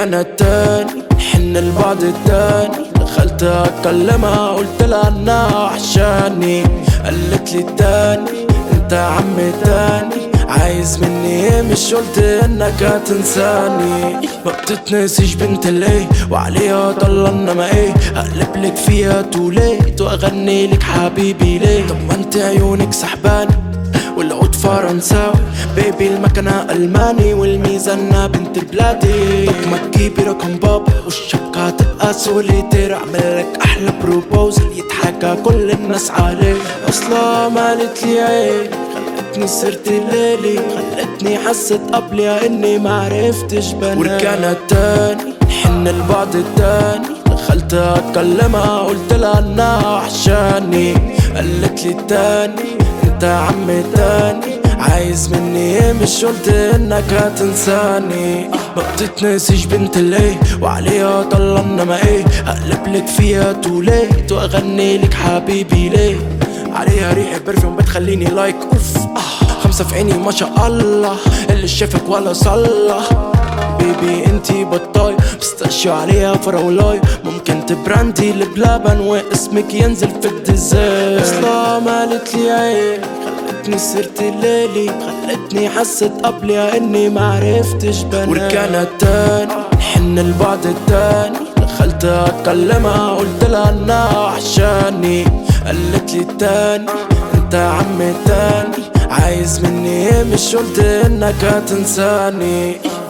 ورجعنا التاني نحن لبعض التاني دخلت اكلمها قلت لها انها وحشاني قالت لي تاني انت عم تاني عايز مني ايه مش قلت انك هتنساني ما بتتنسيش بنت الايه وعليها طلعنا ما ايه اقلب لك فيها توليت واغني لك حبيبي ليه طب ما انت عيونك سحباني والعود فرنساوي بيبي المكنة ألماني والميزانة بنت بلادي طب ما تجيبي رقم بابا والشبكة تبقى سوليتير أعمل لك أحلى بروبوزل يتحكى كل الناس عليه أصلا مالت لي عين خلتني صرت ليلي خلتني حست قبلها إني معرفتش بنام ورجعنا التاني نحن لبعض التاني دخلت أتكلمها قلت لها إنها وحشاني قالت لي تاني انت عم تاني عايز مني ايه مش قلت انك هتنساني ما بتتنسيش بنت الايه وعليها طلعنا ما ايه اقلب لك فيها توليت واغني لك حبيبي ليه عليها ريحة برفيوم بتخليني لايك اوف آه خمسة في عيني ما شاء الله اللي شافك ولا صلى بيبي انتي بطاي بستاشيو عليها فراولاي ممكن تبراندي بلبن واسمك ينزل في الديزاين اصلا مالت لي عين خلتني صرت ليلي خلتني حست قبلها اني معرفتش بنام ورجعنا التاني نحن لبعض التاني دخلت اكلمها قلت لها انها وحشاني قالت لي تاني انت عم تاني عايز مني ايه مش قلت انك هتنساني